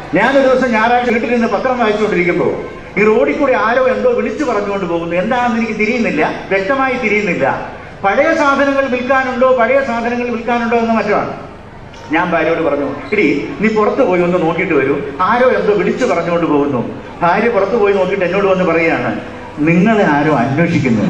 ഞാനൊരു ദിവസം ഞായറാഴ്ച വീട്ടിൽ നിന്ന് പത്രം വായിച്ചുകൊണ്ടിരിക്കുമ്പോൾ ഈ റോഡിൽ കൂടി ആരോ എന്തോ വിളിച്ചു പറഞ്ഞുകൊണ്ട് പോകുന്നു എന്താണെന്ന് എനിക്ക് തിരിയുന്നില്ല വ്യക്തമായി തിരിയുന്നില്ല പഴയ സാധനങ്ങൾ വിൽക്കാനുണ്ടോ പഴയ സാധനങ്ങൾ വിൽക്കാനുണ്ടോ എന്ന് മറ്റുമാണ് ഞാൻ ഭാര്യയോട് പറഞ്ഞു ഇടി നീ പുറത്ത് പോയി ഒന്ന് നോക്കിയിട്ട് വരൂ ആരോ എന്തോ വിളിച്ചു പറഞ്ഞുകൊണ്ട് പോകുന്നു ഭാര്യ പുറത്ത് പോയി നോക്കിയിട്ട് എന്നോട് വന്ന് പറയുകയാണ് നിങ്ങളെ ആരോ അന്വേഷിക്കുന്നു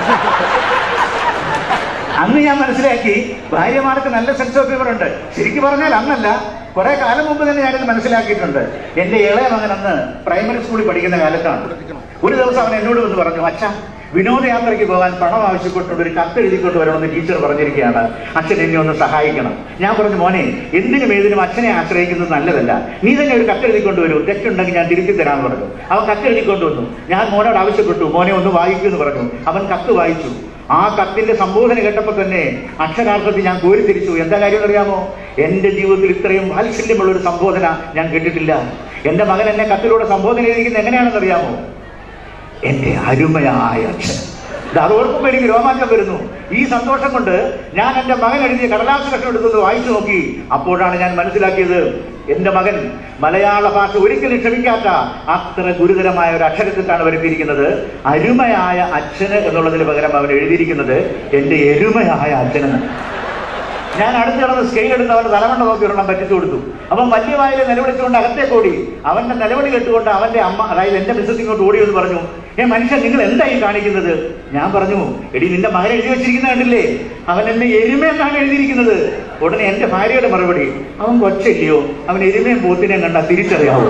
അന്ന് ഞാൻ മനസ്സിലാക്കി ഭാര്യമാർക്ക് നല്ല സെൻസ് ഓഫ് ഹ്യൂമർ ഉണ്ട് ശരിക്കും പറഞ്ഞാൽ അന്നല്ല കുറെ കാലം മുമ്പ് തന്നെ ഞാനിത് മനസ്സിലാക്കിയിട്ടുണ്ട് എന്റെ ഇളയ മകൻ അന്ന് പ്രൈമറി സ്കൂളിൽ പഠിക്കുന്ന കാലത്താണ് ഒരു ദിവസം അവൻ എന്നോട് വന്ന് പറഞ്ഞു അച്ഛാ വിനോദയാത്രയ്ക്ക് പോകാൻ പണം ആവശ്യപ്പെട്ടുകൊണ്ട് ഒരു കത്ത് എഴുതിക്കൊണ്ട് വരണമെന്ന് ടീച്ചർ പറഞ്ഞിരിക്കുകയാണ് അച്ഛൻ എന്നെ ഒന്ന് സഹായിക്കണം ഞാൻ പറഞ്ഞു മോനെ എന്തിനും ഏതിനും അച്ഛനെ ആശ്രയിക്കുന്നത് നല്ലതല്ല നീ തന്നെ ഒരു കത്ത് എഴുതിക്കൊണ്ട് വരൂ തെറ്റുണ്ടെങ്കിൽ ഞാൻ തിരുത്തി തരാമെന്ന് പറഞ്ഞു അവൻ കത്ത് എഴുതിക്കൊണ്ട് വന്നു ഞാൻ മോനോട് ആവശ്യപ്പെട്ടു മോനെ ഒന്ന് വായിക്കൂ എന്ന് പറഞ്ഞു അവൻ കത്ത് വായിച്ചു ആ കത്തിന്റെ സംബോധന കേട്ടപ്പോൾ തന്നെ അക്ഷരാർത്ഥത്തിൽ ഞാൻ കോരിത്തിരിച്ചു എന്താ കാര്യം അറിയാമോ എന്റെ ജീവിതത്തിൽ ഇത്രയും വാത്സല്യമുള്ള ഒരു സംബോധന ഞാൻ കേട്ടിട്ടില്ല എന്റെ മകൻ എന്നെ കത്തിലൂടെ സംബോധന ചെയ്തിരിക്കുന്നത് എങ്ങനെയാണെന്ന് അറിയാമോ എന്റെ അരുമയായ അച്ഛൻ ഇത് അത് ഓർക്കുമ്പോൾ എനിക്ക് രോമാഞ്ചം വരുന്നു ഈ സന്തോഷം കൊണ്ട് ഞാൻ എന്റെ മകൻ എഴുതിയ കടലാസ് കഷ്ണം എടുത്തൊന്ന് വായിച്ചു നോക്കി അപ്പോഴാണ് ഞാൻ മനസ്സിലാക്കിയത് എന്റെ മകൻ മലയാള ഭാഷ ഒരിക്കലും ക്ഷമിക്കാത്ത അത്ര ഗുരുതരമായ ഒരു അക്ഷരത്തിലാണ് വരുത്തിയിരിക്കുന്നത് അരുമയായ അച്ഛന് എന്നുള്ളതിന് പകരം അവൻ എഴുതിയിരിക്കുന്നത് എന്റെ എരുമയായ അച്ഛനെന്ന് ഞാൻ അടുത്ത് കിടന്ന് സ്കെയിൽ എടുത്ത് അവന്റെ തലമണ്ട നോക്കി ഒരെണ്ണം പറ്റിച്ചു കൊടുത്തു അവൻ വലിയ വായിൽ നിലവിളിച്ചുകൊണ്ട് അകത്തേക്ക് ഓടി അവന്റെ നിലവിളി കേട്ടുകൊണ്ട് അവന്റെ അമ്മ അതായത് എന്റെ ബിസിനസ് ഇങ്ങോട്ട് ഓടി എന്ന് പറഞ്ഞു ഏ മനുഷ്യൻ നിങ്ങൾ എന്തായി കാണിക്കുന്നത് ഞാൻ പറഞ്ഞു എടി നിന്റെ മകൻ എഴുതി വെച്ചിരിക്കുന്ന കണ്ടില്ലേ അവൻ എന്നെ എരുമയെന്നാണ് എഴുതിയിരിക്കുന്നത് ഉടനെ എന്റെ ഭാര്യയുടെ മറുപടി അവൻ കൊച്ചില്ലയോ അവൻ എരുമയും പോത്തിനെയും കണ്ടാ തിരിച്ചറിയാവോ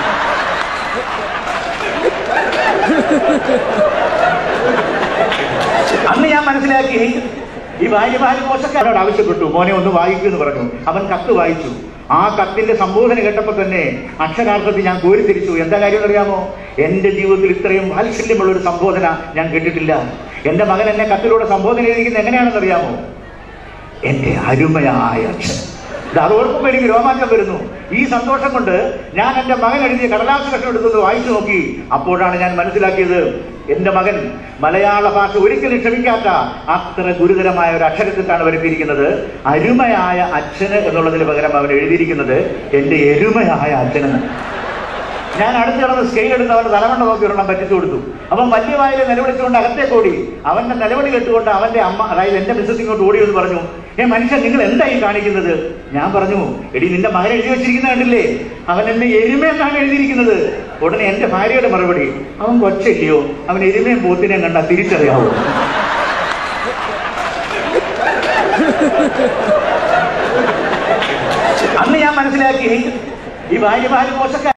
അന്ന് ഞാൻ മനസ്സിലാക്കി ഈ ഭാര്യമാര് മോശക്കാരോട് ആവശ്യപ്പെട്ടു മോനെ ഒന്ന് വായിക്കൂ എന്ന് പറഞ്ഞു അവൻ കത്ത് വായിച്ചു ആ കത്തിന്റെ സംബോധന കേട്ടപ്പോൾ തന്നെ അക്ഷരാർത്ഥത്തിൽ ഞാൻ കോരിത്തിരിച്ചു എന്താ കാര്യം അറിയാമോ എന്റെ ജീവിതത്തിൽ ഇത്രയും വാത്സല്യമുള്ള ഒരു സംബോധന ഞാൻ കേട്ടിട്ടില്ല എന്റെ മകൻ എന്നെ കത്തിലൂടെ സംബോധന ചെയ്തിരിക്കുന്നത് എങ്ങനെയാണെന്ന് അറിയാമോ എന്റെ അരുമയായ അച്ഛൻ ഇത് അത് ഓർക്കുമ്പോൾ എനിക്ക് രോമാഞ്ചം വരുന്നു ഈ സന്തോഷം കൊണ്ട് ഞാൻ എന്റെ മകൻ എഴുതിയ കടലാസ് കഷ്ണം എടുത്തൊന്ന് വായിച്ചു നോക്കി അപ്പോഴാണ് ഞാൻ മനസ്സിലാക്കിയത് എന്റെ മകൻ മലയാള ഭാഷ ഒരിക്കലും ക്ഷമിക്കാത്ത അത്ര ഗുരുതരമായ ഒരു അക്ഷരത്തിലാണ് വരുത്തിയിരിക്കുന്നത് അരുമയായ അച്ഛന് എന്നുള്ളതിന് പകരം അവൻ എഴുതിയിരിക്കുന്നത് എന്റെ എരുമയായ അച്ഛനെന്ന് ഞാൻ അടുത്ത് കിടന്ന് സ്കെയിൽ എടുത്ത് അവന്റെ തലമണ്ട നോക്കി ഒരെണ്ണം പറ്റിച്ചു കൊടുത്തു അവൻ വലിയ വായിൽ നിലവിളിച്ചുകൊണ്ട് അകത്തേക്ക് ഓടി അവന്റെ നിലവിളി കേട്ടുകൊണ്ട് അവന്റെ അമ്മ അതായത് എന്റെ ബിസിനസ് ഇങ്ങോട്ട് ഓടി എന്ന് പറഞ്ഞു ഏ മനുഷ്യൻ നിങ്ങൾ എന്തായി കാണിക്കുന്നത് ഞാൻ പറഞ്ഞു എടി നിന്റെ മകൻ എഴുതി വെച്ചിരിക്കുന്ന കണ്ടില്ലേ അവൻ എന്നെ എരുമയെന്നാണ് എഴുതിയിരിക്കുന്നത് ഉടനെ എന്റെ ഭാര്യയുടെ മറുപടി അവൻ കൊച്ചില്ലയോ അവൻ എരുമയും പോത്തിനെയും കണ്ടാ തിരിച്ചറിയാവോ അന്ന് ഞാൻ മനസ്സിലാക്കി ഈ ഭാര്യമാര് മോശക്കാർ